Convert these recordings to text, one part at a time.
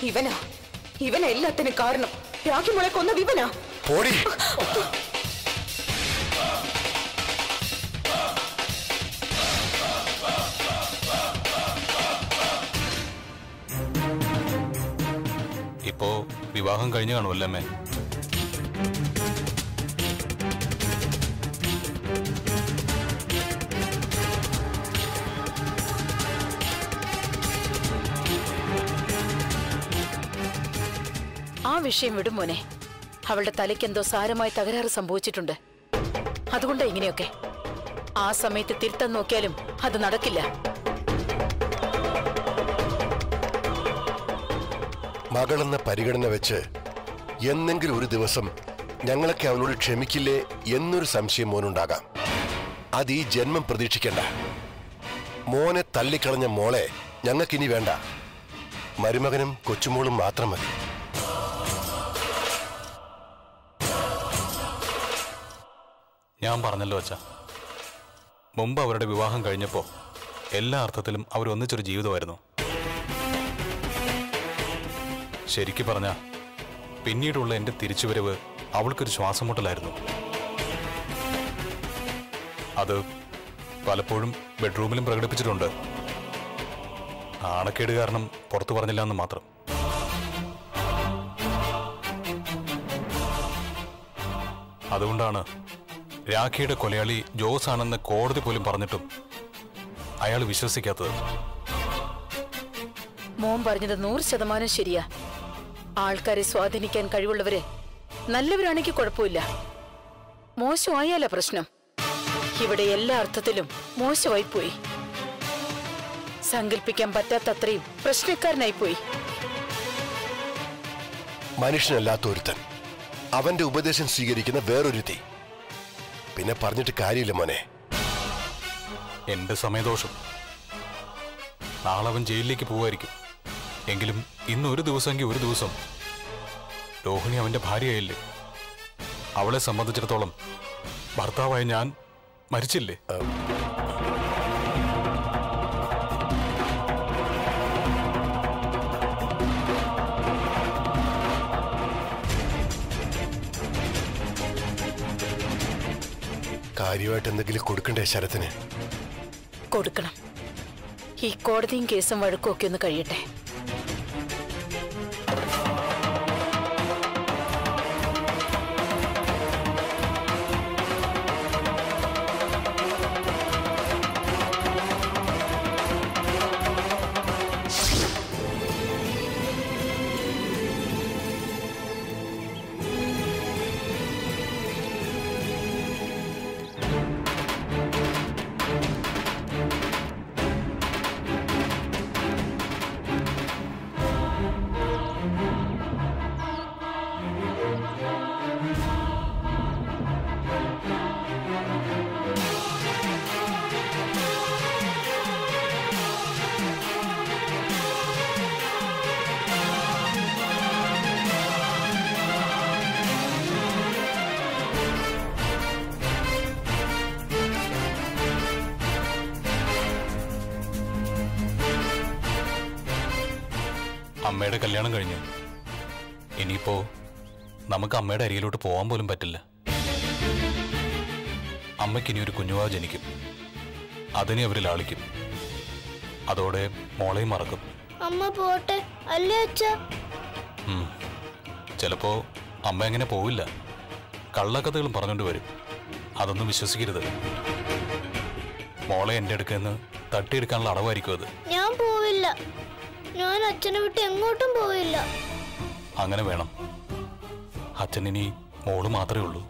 ഇവനാ ഇവനാ എല്ലാത്തിനും കാരണം രാഖി മോളെ കൊന്നത് ഇവനാ പോടി ഇപ്പോ വിവാഹം കഴിഞ്ഞു കാണുമല്ലേ അമ്മേ ആ വിഷയം വിടും മോനെ അവളുടെ തലയ്ക്ക് എന്തോ സാരമായ തകരാറ് സംഭവിച്ചിട്ടുണ്ട് അതുകൊണ്ടാ ഇങ്ങനെയൊക്കെ ആ സമയത്ത് തിരുത്താൻ നോക്കിയാലും അത് നടക്കില്ല മകളെന്ന പരിഗണന വെച്ച് എന്നെങ്കിലും ഒരു ദിവസം ഞങ്ങളൊക്കെ അവനോട് ക്ഷമിക്കില്ലേ എന്നൊരു സംശയം മോനുണ്ടാകാം അത് ഈ ജന്മം പ്രതീക്ഷിക്കണ്ട മോനെ തള്ളിക്കളഞ്ഞ മോളെ ഞങ്ങൾക്കിനി വേണ്ട മരുമകനും കൊച്ചുമോളും മാത്രം മതി ഞാൻ പറഞ്ഞല്ലോ അച്ഛ മുമ്പ് അവരുടെ വിവാഹം കഴിഞ്ഞപ്പോൾ എല്ലാ അർത്ഥത്തിലും അവർ ഒന്നിച്ചൊരു ജീവിതമായിരുന്നു ശരിക്കു പറഞ്ഞ പിന്നീടുള്ള എൻ്റെ തിരിച്ചുവരവ് അവൾക്കൊരു ശ്വാസം മുട്ടലായിരുന്നു അത് പലപ്പോഴും ബെഡ്റൂമിലും പ്രകടിപ്പിച്ചിട്ടുണ്ട് നാണക്കേട് കാരണം പുറത്തു പറഞ്ഞില്ല എന്ന് മാത്രം അതുകൊണ്ടാണ് രാഖിയുടെ കൊലയാളി ജോസ് ആണെന്ന് കോടതി പോലും പറഞ്ഞിട്ടും അയാൾ വിശ്വസിക്കാത്തത് മോൻ പറഞ്ഞത് നൂറ് ശതമാനം ശരിയാ ആൾക്കാരെ സ്വാധീനിക്കാൻ കഴിവുള്ളവര് നല്ലവരാണെങ്കിൽ കുഴപ്പമില്ല മോശമായാല പ്രശ്നം ഇവിടെ എല്ലാ അർത്ഥത്തിലും മോശമായി പോയി സങ്കല്പിക്കാൻ പറ്റാത്തത്രയും പ്രശ്നക്കാരനായി പോയി മനുഷ്യനല്ലാത്ത ഒരുത്തൻ അവന്റെ ഉപദേശം സ്വീകരിക്കുന്ന വേറൊരുത്തി പിന്നെ പറഞ്ഞിട്ട് കാര്യമില്ല മോനെ എന്റെ സമയദോഷം നാളെ അവൻ ജയിലിലേക്ക് പോവായിരിക്കും എങ്കിലും ഇന്ന് ഒരു ദിവസമെങ്കിൽ ഒരു ദിവസം രോഹിണി അവന്റെ ഭാര്യയായില്ലേ അവളെ സംബന്ധിച്ചിടത്തോളം ഭർത്താവായ ഞാൻ മരിച്ചില്ലേ കാര്യമായിട്ട് എന്തെങ്കിലും കൊടുക്കണ്ടേ ശരത്തിന് കൊടുക്കണം ഈ കോടതിയും കേസും വഴക്കും ഒക്കെ ഒന്ന് കഴിയട്ടെ അമ്മയുടെ കല്യാണം കഴിഞ്ഞു ഇനിയിപ്പോ നമുക്ക് അമ്മയുടെ അരികിലോട്ട് പോകാൻ പോലും പറ്റില്ല അമ്മയ്ക്ക് ഇനി ഒരു കുഞ്ഞുവാവ് ജനിക്കും അതിനെ അവർ ലാളിക്കും അതോടെ മോളെയും മറക്കും അമ്മ പോട്ടെ അല്ലേ അച്ഛ ഉം. ചിലപ്പോ അമ്മ അങ്ങനെ പോവില്ല കള്ളക്കഥകളും പറഞ്ഞുകൊണ്ട് വരും അതൊന്നും വിശ്വസിക്കരുത് മോളെ എൻ്റെ അടുക്കൽ നിന്ന് തട്ടിയെടുക്കാനുള്ള അടവായിരിക്കും അത് ഞാൻ പോവില്ല ഞാൻ അച്ഛനെ വിട്ട് എങ്ങോട്ടും പോവില്ല അങ്ങനെ വേണം അച്ഛനിനി മോള് മാത്രമേ ഉള്ളൂ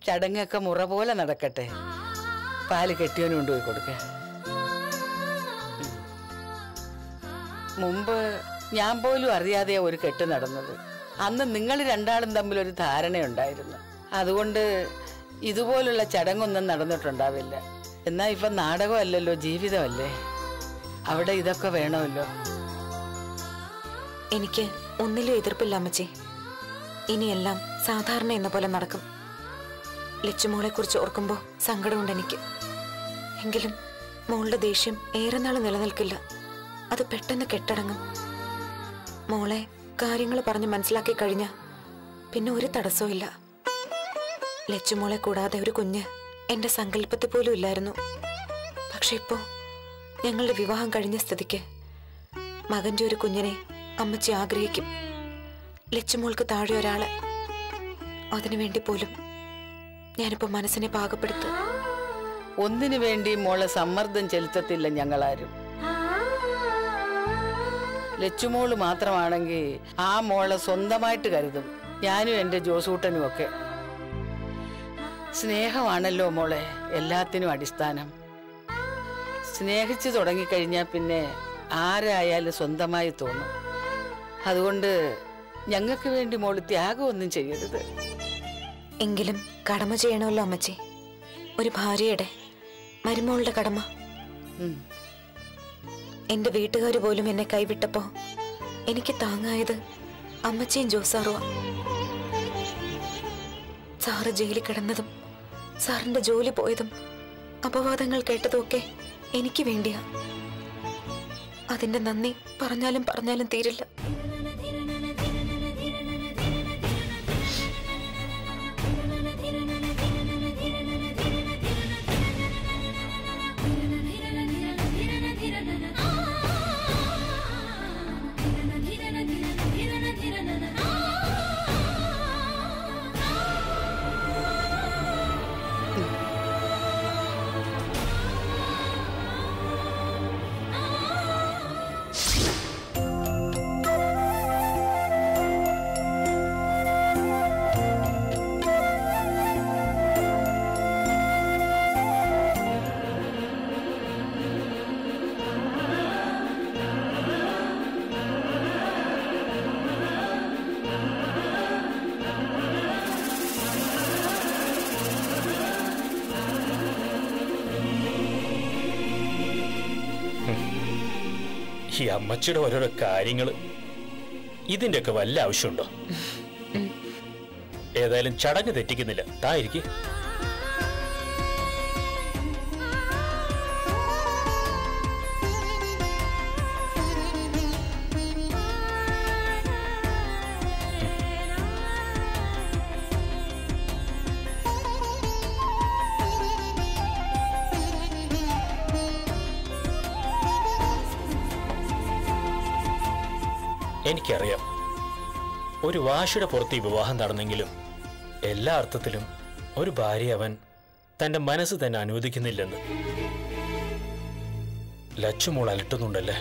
ചടങ്ങൊക്കെ മുറ പോലെ നടക്കട്ടെ പാല് കെട്ടിയവന് കൊണ്ടുപോയി കൊടുക്ക മുമ്പ് ഞാൻ പോലും അറിയാതെ ഒരു കെട്ട് നടന്നത് അന്ന് നിങ്ങൾ രണ്ടാളും തമ്മിൽ ഒരു ധാരണയുണ്ടായിരുന്നു അതുകൊണ്ട് ഇതുപോലുള്ള ചടങ്ങൊന്നും നടന്നിട്ടുണ്ടാവില്ല എന്നാ ഇപ്പൊ നാടകമല്ലല്ലോ ജീവിതമല്ലേ അവിടെ ഇതൊക്കെ വേണമല്ലോ എനിക്ക് ഒന്നിലും എതിർപ്പില്ല അമ്മച്ചി ഇനിയെല്ലാം സാധാരണ എന്ന പോലെ നടക്കും ലച്ചുമോളെ കുറിച്ച് ഓർക്കുമ്പോൾ സങ്കടമുണ്ട് എനിക്ക് എങ്കിലും മോളുടെ ദേഷ്യം ഏറെ നാൾ നിലനിൽക്കില്ല അത് പെട്ടെന്ന് കെട്ടടങ്ങും മോളെ കാര്യങ്ങൾ പറഞ്ഞ് മനസ്സിലാക്കി കഴിഞ്ഞ പിന്നെ ഒരു തടസ്സവും ഇല്ല ലച്ചുമോളെ കൂടാതെ ഒരു കുഞ്ഞ് എന്റെ സങ്കല്പത്തിൽ പോലും ഇല്ലായിരുന്നു പക്ഷെ ഇപ്പോ ഞങ്ങളുടെ വിവാഹം കഴിഞ്ഞ സ്ഥിതിക്ക് മകന്റെ ഒരു കുഞ്ഞിനെ അമ്മച്ചി ആഗ്രഹിക്കും ലച്ചുമോൾക്ക് താഴെ ഒരാള് അതിനുവേണ്ടി പോലും ഞാനിപ്പോ മനസ്സിനെ പാകപ്പെടുത്തു ഒന്നിനു വേണ്ടി മോളെ സമ്മർദ്ദം ചെലുത്തത്തില്ല ഞങ്ങളാരും ലച്ചുമോള് മാത്രമാണെങ്കിൽ ആ മോളെ സ്വന്തമായിട്ട് കരുതും ഞാനും എൻ്റെ ജോസൂട്ടനും ഒക്കെ സ്നേഹമാണല്ലോ മോളെ എല്ലാത്തിനും അടിസ്ഥാനം സ്നേഹിച്ചു തുടങ്ങിക്കഴിഞ്ഞാൽ പിന്നെ ആരായാലും സ്വന്തമായി തോന്നും അതുകൊണ്ട് ഞങ്ങൾക്ക് വേണ്ടി മോള് ത്യാഗമൊന്നും ചെയ്യരുത് എങ്കിലും കടമ ചെയ്യണമല്ലോ അമ്മച്ചി ഒരു ഭാര്യയുടെ മരുമോളുടെ കടമ ഉം. എന്റെ വീട്ടുകാർ പോലും എന്നെ കൈവിട്ടപ്പോ എനിക്ക് താങ്ങായത് അമ്മച്ചിയും ജോസാറുവാ സാറ് ജയിലിൽ കിടന്നതും സാറിന്റെ ജോലി പോയതും അപവാദങ്ങൾ കേട്ടതും ഒക്കെ എനിക്ക് വേണ്ടിയാ അതിന്റെ നന്ദി പറഞ്ഞാലും പറഞ്ഞാലും തീരില്ല ഈ അമ്മച്ചിയുടെ ഓരോരോ കാര്യങ്ങൾ ഇതിന്റെയൊക്കെ വല്ല ആവശ്യമുണ്ടോ ഏതായാലും ചടങ്ങ് തെറ്റിക്കുന്നില്ല തായിരിക്കും എനിക്കറിയാം ഒരു വാശിയുടെ പുറത്ത് ഈ വിവാഹം നടന്നെങ്കിലും എല്ലാ അർത്ഥത്തിലും ഒരു ഭാര്യ അവൻ തന്റെ മനസ്സ് തന്നെ അനുവദിക്കുന്നില്ലെന്ന് ലച്ചുമോൾ അലട്ടുന്നുണ്ടല്ലേ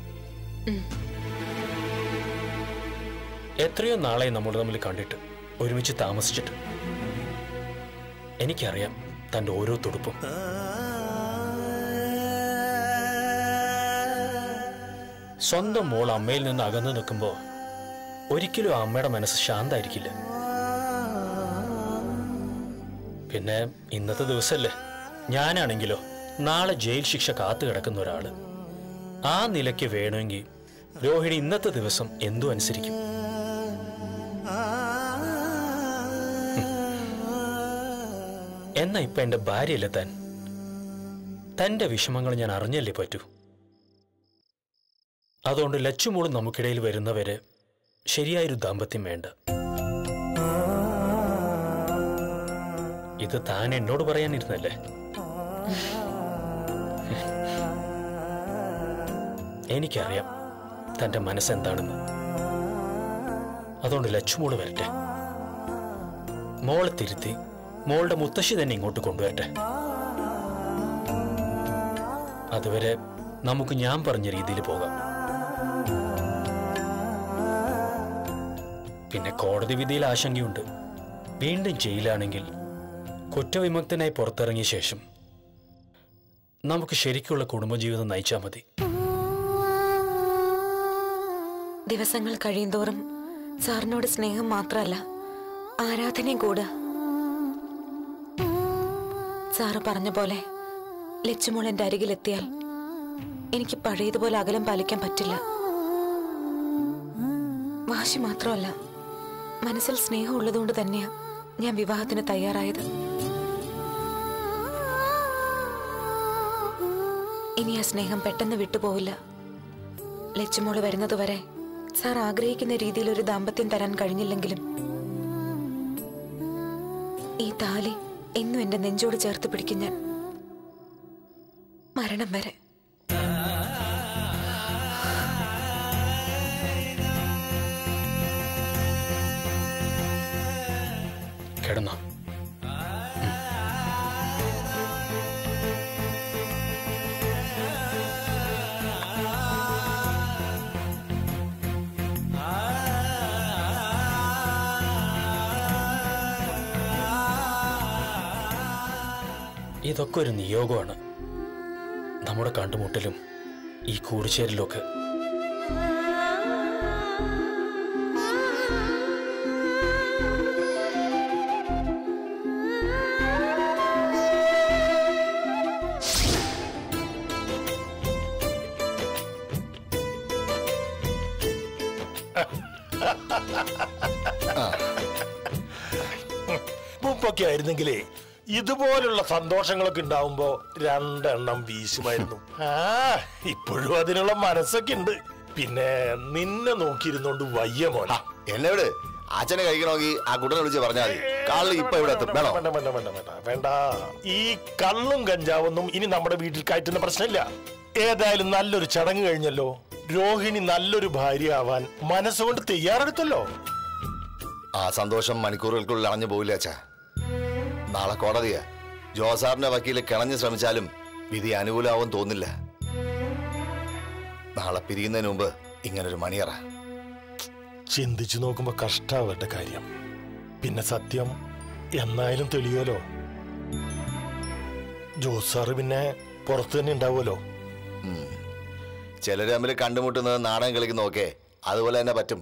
എത്രയോ നാളായി നമ്മൾ തമ്മിൽ കണ്ടിട്ട് ഒരുമിച്ച് താമസിച്ചിട്ട് എനിക്കറിയാം തന്റെ ഓരോ തുടുപ്പും സ്വന്തം മോൾ അമ്മയിൽ നിന്ന് അകന്നു നിൽക്കുമ്പോ ഒരിക്കലും ആ അമ്മയുടെ മനസ്സ് ശാന്തായിരിക്കില്ല പിന്നെ ഇന്നത്തെ ദിവസമല്ലേ ഞാനാണെങ്കിലോ നാളെ ജയിൽ ശിക്ഷ കാത്തു കിടക്കുന്ന ഒരാള് ആ നിലയ്ക്ക് വേണമെങ്കിൽ രോഹിണി ഇന്നത്തെ ദിവസം എന്തു അനുസരിക്കും ഹും. എന്നാ ഇപ്പൊ എന്റെ ഭാര്യയല്ലേ താൻ തന്റെ വിഷമങ്ങൾ ഞാൻ അറിഞ്ഞല്ലേ പറ്റൂ അതുകൊണ്ട് ലച്ചുമോളും നമുക്കിടയിൽ വരുന്നവരെ ശരിയായൊരു ദാമ്പത്യം വേണ്ട ഇത് താൻ എന്നോട് പറയാനിരുന്നല്ലേ എനിക്കറിയാം തന്റെ മനസ്സെന്താണെന്ന് അതുകൊണ്ട് ലച്ചുമോള് വരട്ടെ മോളെ തിരുത്തി മോളുടെ മുത്തശ്ശി തന്നെ ഇങ്ങോട്ട് കൊണ്ടുവരട്ടെ അതുവരെ നമുക്ക് ഞാൻ പറഞ്ഞ രീതിയിൽ പോകാം പിന്നെ കോടതി വിധിയിൽ ആശങ്കയുണ്ട് വീണ്ടും ജയിലാണെങ്കിൽ കുറ്റവിമുക്തനായി പുറത്തിറങ്ങിയ ശേഷം നമുക്ക് ശരിക്കുള്ള കുടുംബജീവിതം നയിച്ചാൽ മതി ദിവസങ്ങൾ കഴിയുന്തോറും സാറിനോട് സ്നേഹം മാത്രമല്ല ആരാധനയും കൂടുക സാറ് പറഞ്ഞ പോലെ ലച്ചുമോൾ എൻ്റെ അരികിലെത്തിയാൽ എനിക്ക് പഴയതുപോലെ അകലം പാലിക്കാൻ പറ്റില്ല വാശി മാത്രമല്ല മനസ്സിൽ സ്നേഹം ഉള്ളതുകൊണ്ട് തന്നെയാ ഞാൻ വിവാഹത്തിന് തയ്യാറായത് ഇനി ആ സ്നേഹം പെട്ടെന്ന് വിട്ടുപോവില്ല ലച്ചുമോള് വരുന്നതുവരെ സാർ ആഗ്രഹിക്കുന്ന രീതിയിൽ ഒരു ദാമ്പത്യം തരാൻ കഴിഞ്ഞില്ലെങ്കിലും ഈ താലി എന്നും എന്റെ നെഞ്ചോട് ചേർത്ത് പിടിക്കും ഞാൻ മരണം വരെ കിടന്നോ ഇതൊക്കെ ഒരു നിയോഗമാണ് നമ്മുടെ കണ്ടുമുട്ടലും ഈ കൂടിച്ചേരലും ഒക്കെ മുമ്പൊക്കെ ആയിരുന്നെങ്കിലേ ഇതുപോലുള്ള സന്തോഷങ്ങളൊക്കെ ഉണ്ടാവുമ്പോ രണ്ടെണ്ണം വീശുമായിരുന്നു ആ ഇപ്പോഴും അതിനുള്ള മനസ്സൊക്കെ ഉണ്ട് പിന്നെ നിന്നെ നോക്കിയിരുന്നോണ്ട് വയ്യ മോനെ എന്നെ വിട് അച്ഛനെ കഴിക്കണമെങ്കിൽ ആ കുട്ടനെ വിളിച്ച് പറഞ്ഞാൽ മതി കാളിൽ ഇപ്പൊ ഇവിടെ എത്തും വേണോ വേണ്ട വേണ്ട വേണ്ട വേണ്ട വേണ്ട ഈ കള്ളും കഞ്ചാവൊന്നും ഇനി നമ്മുടെ വീട്ടിൽ കയറ്റുന്ന പ്രശ്നമില്ല ഏതായാലും നല്ലൊരു ചടങ്ങ് കഴിഞ്ഞല്ലോ രോഹിണി നല്ലൊരു ഭാര്യ ആവാൻ മനസ്സുകൊണ്ട് തയ്യാറെടുത്തല്ലോ ആ സന്തോഷം മണിക്കൂറുകൾക്കുള്ളിൽ അണഞ്ഞു പോവില്ല അച്ഛാ നാളെ കോടതിയാ ജോസാറിന്റെ വക്കീല് കിണഞ്ഞു ശ്രമിച്ചാലും വിധി അനുകൂലമാവും തോന്നില്ല നാളെ പിരിയുന്നതിന് മുമ്പ് ഇങ്ങനൊരു മണിയറ ചിന്തിച്ചു നോക്കുമ്പോ കഷ്ടാവട്ടെ കാര്യം പിന്നെ സത്യം എന്നായാലും തെളിയുമല്ലോ ജോസ് സാറ് പിന്നെ പുറത്തു തന്നെ ഉണ്ടാവുമല്ലോ ചിലര് തമ്മിൽ കണ്ടുമുട്ടുന്നത് നാടകം കളിക്കുന്നതൊക്കെ അതുപോലെ തന്നെ പറ്റും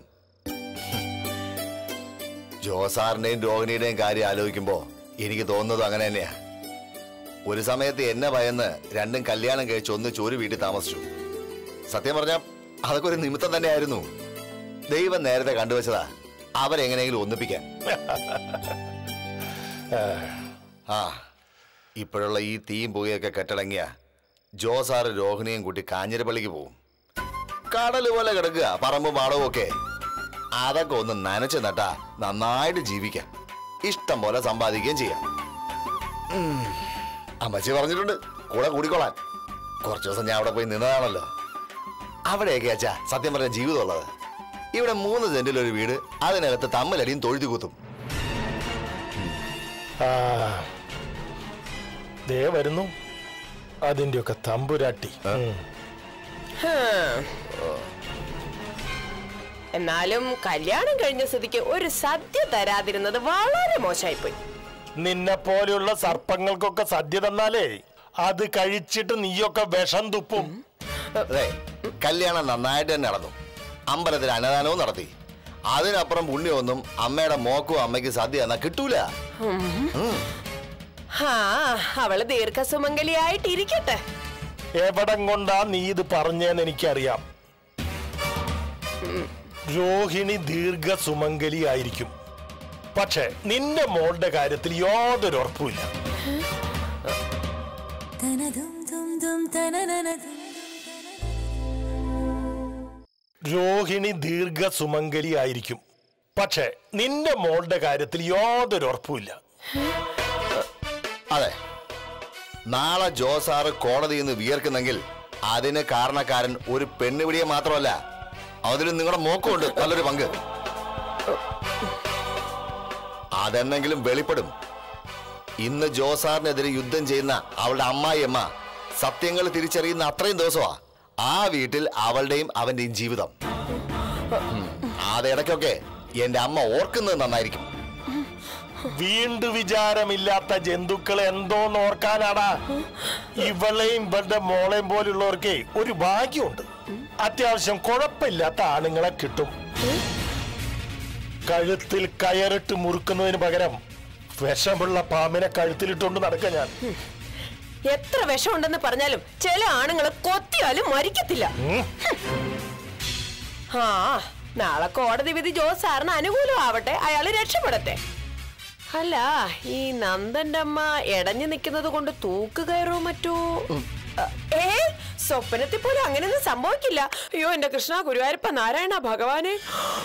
ജോസാറിന്റെയും രോഹിണിയുടെയും കാര്യം ആലോചിക്കുമ്പോ എനിക്ക് തോന്നുന്നത് അങ്ങനെ തന്നെയാ ഒരു സമയത്ത് എന്നെ ഭയന്ന് രണ്ടും കല്യാണം കഴിച്ച് ഒന്ന് ചോര് വീട്ടിൽ താമസിച്ചു സത്യം പറഞ്ഞ അതൊക്കെ ഒരു നിമിത്തം തന്നെയായിരുന്നു ദൈവം നേരത്തെ കണ്ടുവച്ചതാ അവരെങ്ങനെയെങ്കിലും ഒന്നിപ്പിക്കാൻ ആ ഇപ്പോഴുള്ള ഈ തീയും പുകയൊക്കെ കെട്ടടങ്ങിയ ജോസാറ് രോഹിണിയും കൂട്ടി കാഞ്ഞിരപ്പള്ളിക്ക് പോവും കടല് പോലെ കിടക്കുക പറമ്പും പാടവും ഒക്കെ അതൊക്കെ ഒന്ന് നനച്ച് നട്ടാ നന്നായിട്ട് ജീവിക്കാം ഇഷ്ടം പോലെ സമ്പാദിക്കുകയും ചെയ്യാം ഉം. അമ്മച്ചി പറഞ്ഞിട്ടുണ്ട് കൂടെ കൂടിക്കൊള്ളാൻ കുറച്ചു ദിവസം ഞാൻ അവിടെ പോയി നിന്നതാണല്ലോ അവിടെയൊക്കെ അച്ഛാ സത്യം പറഞ്ഞ ജീവിതമുള്ളത് ഇവിടെ മൂന്ന് സെന്റിൽ ഒരു വീട് അതിനകത്ത് തമ്മിലടിയും തൊഴുതി കുത്തും ആ ദേ വരുന്നു അതിന്റെയൊക്കെ തമ്പുരാട്ടി ഉം. എന്നാലും കല്യാണം കഴിഞ്ഞ സ്ഥിതിക്ക് ഒരു സദ്യ തരാതിരുന്നത് വളരെ മോശമായിപ്പോയി നിന്നെ പോലെയുള്ള സർപ്പങ്ങൾക്കൊക്കെ സദ്യ തന്നാലേ അത് കഴിച്ചിട്ട് നീയൊക്കെ വിഷം തുപ്പും അതെ കല്യാണം നന്നായിട്ട് തന്നെ നടന്നു അമ്പലത്തിൽ അന്നദാനവും നടത്തി അതിനപ്പുറം പുണ്യമൊന്നും അമ്മയുടെ മോക്കും അമ്മയ്ക്ക് സദ്യ എന്നാ കിട്ടൂല ആ അവള് ദീർഘസുമംഗലിയായിട്ടിരിക്കട്ടെ എവിടം കൊണ്ടാ നീ ഇത് പറഞ്ഞേന്ന് എനിക്കറിയാം രോഹിണി ദീർഘ സുമംഗലി ആയിരിക്കും പക്ഷെ നിന്റെ മോളുടെ കാര്യത്തിൽ യാതൊരു ഉറപ്പുമില്ല രോഹിണി ദീർഘ സുമംഗലി ആയിരിക്കും പക്ഷെ നിന്റെ മോളുടെ കാര്യത്തിൽ യാതൊരു ഉറപ്പുമില്ല അതെ നാളെ ജോസാറ് കോടതിയിൽ നിന്ന് വിയർക്കുന്നെങ്കിൽ അതിന് കാരണക്കാരൻ ഒരു പെണ്ണുപിടിയെ മാത്രമല്ല അതിലും നിങ്ങളുടെ മോക്കുണ്ട് നല്ലൊരു പങ്ക് അതെന്നെങ്കിലും വെളിപ്പെടും ഇന്ന് ജോസാറിനെതിരെ യുദ്ധം ചെയ്യുന്ന അവളുടെ അമ്മായിയമ്മ സത്യങ്ങൾ തിരിച്ചറിയുന്ന അത്രയും ദിവസമാ ആ വീട്ടിൽ അവളുടെയും അവന്റെയും ജീവിതം ഉം. അതിടയ്ക്കൊക്കെ എന്റെ അമ്മ ഓർക്കുന്നത് നന്നായിരിക്കും വീണ്ടു വിചാരമില്ലാത്ത ജന്തുക്കളെ എന്തോന്ന് ഓർക്കാനാടാ ഇവളെയും ഇവളുടെ മോളെയും പോലുള്ളവർക്കേ ഒരു ഭാഗ്യമുണ്ട് അത്യാവശ്യം കുഴപ്പമില്ലാത്ത ആണുങ്ങളെ കിട്ടും കഴുത്തിൽ കയറിട്ട് മുറുക്കുന്നതിന് പകരം വിഷമുള്ള പാമ്പിനെ കഴുത്തിലിട്ടുകൊണ്ട് നടക്ക ഞാൻ എത്ര വിഷമുണ്ടെന്ന് പറഞ്ഞാലും ചില ആണുങ്ങൾ കൊത്തിയാലും മരിക്കത്തില്ല ഉം. ആ നാളെ കോടതി വിധി ജോസ് സാറിന് അനുകൂലമാവട്ടെ അയാള് രക്ഷപ്പെടട്ടെ അല്ല ഈ നന്ദന്റെ അമ്മ എടഞ്ഞു നിൽക്കുന്നത് കൊണ്ട് തൂക്ക് കയറോ മറ്റോ ഏ സ്വപ്നത്തിൽ പോലും അങ്ങനെയൊന്നും സംഭവിക്കില്ല അയ്യോ എന്റെ കൃഷ്ണ ഗുരുവായൂരപ്പ നാരായണ ഭഗവാനെ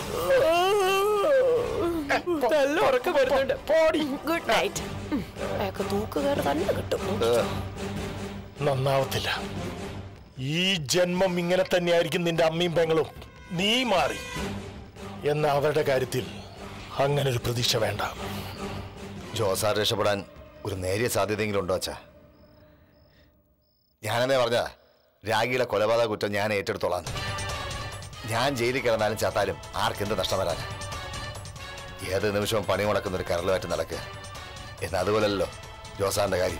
നല്ല ഉറക്കം വരുന്നുണ്ട് ഗുഡ് നൈറ്റ് അയാൾക്ക് തൂക്ക് കയറി തന്നെ കിട്ടും നന്നാവത്തില്ല ഈ ജന്മം ഇങ്ങനെ തന്നെയായിരിക്കും നിന്റെ അമ്മയും പെങ്ങളും നീ മാറി എന്ന അവരുടെ കാര്യത്തിൽ അങ്ങനെ ഒരു പ്രതീക്ഷ വേണ്ട ജോസാർ രക്ഷപ്പെടാൻ ഒരു നേരിയ സാധ്യതയെങ്കിലും ഉണ്ടോ അച്ഛാ ഞാനെന്നേ പറഞ്ഞ രാഗിയുടെ കൊലപാതക കുറ്റം ഞാൻ ഏറ്റെടുത്തോളാം ഞാൻ ജയിലിൽ കിടന്നാലും ചത്താലും ആർക്കെന്ത് നഷ്ടം വരാൻ ഏത് നിമിഷവും പണി മുടക്കുന്ന ഒരു കരളുമായിട്ട് നടക്കുക എന്നാൽ അതുപോലല്ലോ ജോസാറിന്റെ കാര്യം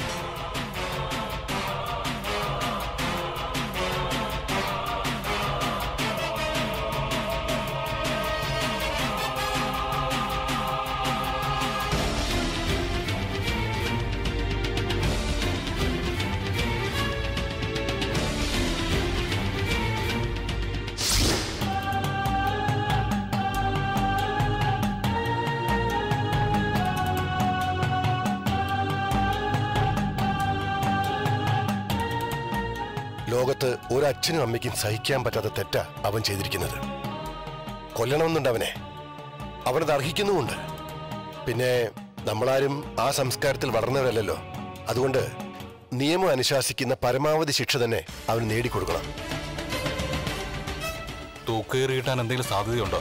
ലോകത്ത് ഒരച്ഛനും അമ്മയ്ക്കും സഹിക്കാൻ പറ്റാത്ത തെറ്റാ അവൻ ചെയ്തിരിക്കുന്നത് കൊല്ലണമെന്നുണ്ട് അവനെ അവനത് അർഹിക്കുന്നുമുണ്ട് പിന്നെ നമ്മളാരും ആ സംസ്കാരത്തിൽ വളർന്നവരല്ലല്ലോ അതുകൊണ്ട് നിയമം അനുശാസിക്കുന്ന പരമാവധി ശിക്ഷ തന്നെ അവന് നേടിക്കൊടുക്കണം തൂക്കേറി കിട്ടാൻ എന്തെങ്കിലും സാധ്യതയുണ്ടോ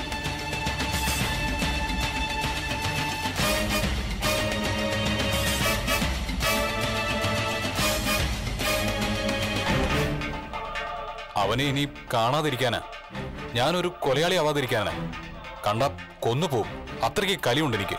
അവനെ ഇനി കാണാതിരിക്കാനാ ഞാനൊരു കൊലയാളി ആവാതിരിക്കാനാ കണ്ട കൊന്നുപോകും അത്രയ്ക്ക് കലിയുണ്ട് എനിക്ക്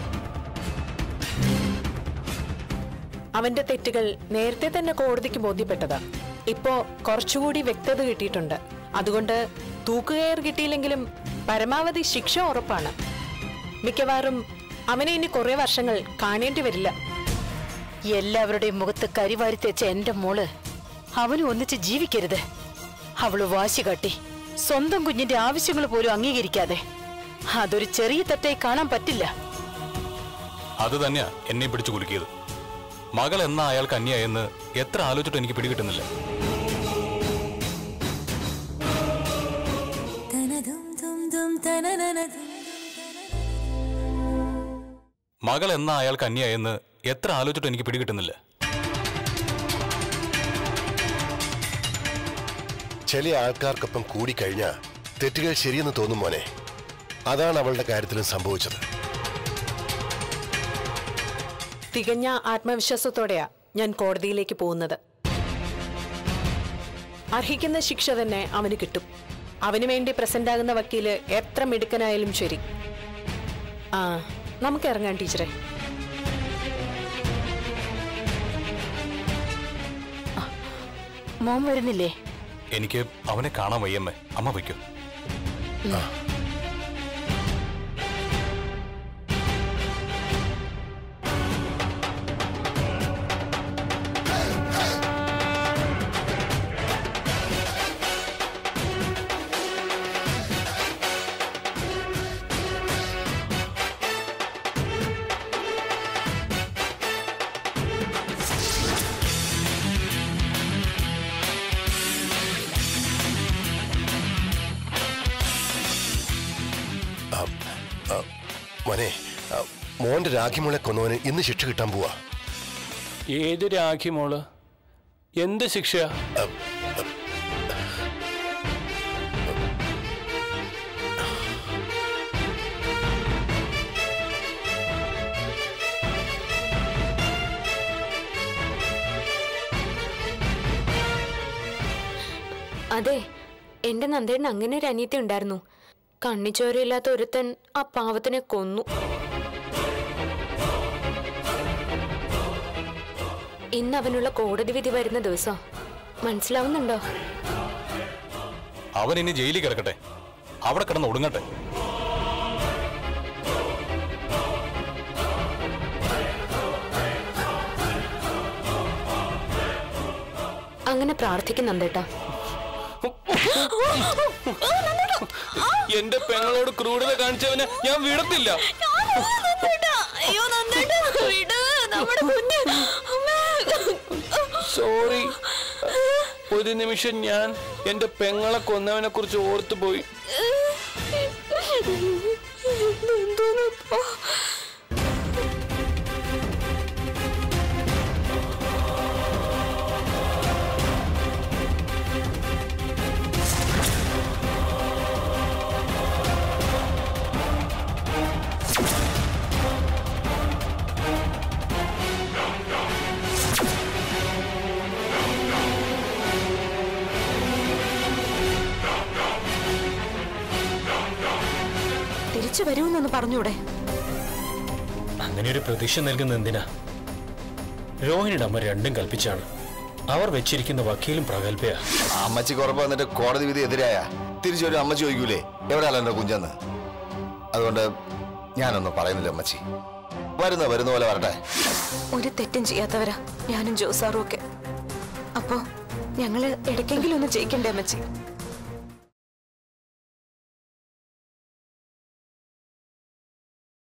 അവന്റെ തെറ്റുകൾ നേരത്തെ തന്നെ കോടതിക്ക് ബോധ്യപ്പെട്ടതാ ഇപ്പോ കുറച്ചുകൂടി വ്യക്തത കിട്ടിയിട്ടുണ്ട് അതുകൊണ്ട് തൂക്കുകയർ കിട്ടിയില്ലെങ്കിലും പരമാവധി ശിക്ഷ ഉറപ്പാണ് മിക്കവാറും അവനെ ഇനി കുറെ വർഷങ്ങൾ കാണേണ്ടി വരില്ല എല്ലാവരുടെയും മുഖത്ത് കരിവാരി തെച്ച എന്റെ മോള് അവനും ഒന്നിച്ച് ജീവിക്കരുത് അവള് വാശി കാട്ടി സ്വന്തം കുഞ്ഞിന്റെ ആവശ്യങ്ങൾ പോലും അംഗീകരിക്കാതെ അതൊരു ചെറിയ തെറ്റായി കാണാൻ പറ്റില്ല അത് തന്നെയാ എന്നെ പിടിച്ചു കുലുക്കിയത് മകൾ എന്ന അയാൾക്ക് അന്യായെന്ന് എത്ര ആലോചിച്ചിട്ട് എനിക്ക് പിടികിട്ടുന്നില്ല മകൾ എന്ന അയാൾക്ക് അന്യായെന്ന് എത്ര ആലോചിച്ചിട്ട് എനിക്ക് പിടികിട്ടുന്നില്ല ചില ആൾക്കാർക്കൊപ്പം കൂടിക്കഴിഞ്ഞാൽ തെറ്റുകൾ ശരിയെന്ന് തോന്നും മോനെ അതാണ് അവളുടെ കാര്യത്തിലും സംഭവിച്ചത് തികഞ്ഞ ആത്മവിശ്വാസത്തോടെയാ ഞാൻ കോടതിയിലേക്ക് പോകുന്നത് അർഹിക്കുന്ന ശിക്ഷ തന്നെ അവന് കിട്ടും അവന് വേണ്ടി പ്രസന്റ് ആകുന്ന വക്കീല് എത്ര മിടുക്കനായാലും ശരി ആ നമുക്ക് ഇറങ്ങാം ടീച്ചറെ മോൻ വരുന്നില്ലേ എനിക്ക് അവനെ കാണാൻ വയ്യമ്മേ അമ്മ വയ്ക്കൂ മോനെ ആ, മോന്റെ രാഖിമോളെ കൊന്നവന് ഇന്ന് ശിക്ഷ കിട്ടാൻ പോവാ ഏത് രാഖി മോള് എന്ത് ശിക്ഷ അതെ എന്റെ നന്ദേട്ടൻ അങ്ങനെ ഒരു അനിയത്തി ഉണ്ടായിരുന്നു കണ്ണിച്ചോരയില്ലാത്ത ഒരുത്തൻ ആ പാവത്തിനെ കൊന്നു ഇന്ന് അവനുള്ള കോടതി വിധി വരുന്ന ദിവസം മനസ്സിലാവുന്നുണ്ടോ അവൻ ഇനി ജയിലിൽ കിടക്കട്ടെ അവിടെ കിടന്ന് ഒടുങ്ങട്ടെ അങ്ങനെ പ്രാർത്ഥിക്കുന്നുണ്ടേട്ടാ എന്റെ പെങ്ങളോട് ക്രൂരത കാണിച്ചവനെ ഞാൻ വിടത്തില്ല അയ്യോ നന്ദേട്ടാ വിട് നമ്മുടെ കുഞ്ഞ് സോറി ഒരു നിമിഷം ഞാൻ എന്റെ പെങ്ങളെ കൊന്നവനെ കുറിച്ച് ഓർത്തു പോയി എന്തോന്നപ്പോ തിരിച്ചു വരുമെന്നൊന്ന് പറഞ്ഞൂടെ അങ്ങനെ ഒരു പ്രതീക്ഷ നൽകുന്ന എന്തിനാ രോഹിണിയുടെ അമ്മ രണ്ടും കൽപ്പിച്ചാണ് അവർ വെച്ചിരിക്കുന്ന വക്കീലും പ്രഗത്ഭയാ അമ്മച്ചിക്ക് ഉറപ്പ് വന്നിട്ട് കോടതി വിധി എതിരായ തിരിച്ചു ഒരു അമ്മച്ചി ചോദിക്കൂലേ എവിടെയല്ല എന്റെ കുഞ്ചെന്ന് അതുകൊണ്ട് ഞാനൊന്നും പറയുന്നില്ല അമ്മച്ചി വരുന്ന വരുന്ന പോലെ വരട്ടെ ഒരു തെറ്റും ചെയ്യാത്തവരാ ഞാനും ജോസാറും ഒക്കെ അപ്പോ ഞങ്ങള് ഇടയ്ക്കെങ്കിലും ഒന്ന് ജയിക്കണ്ടേ അമ്മച്ചി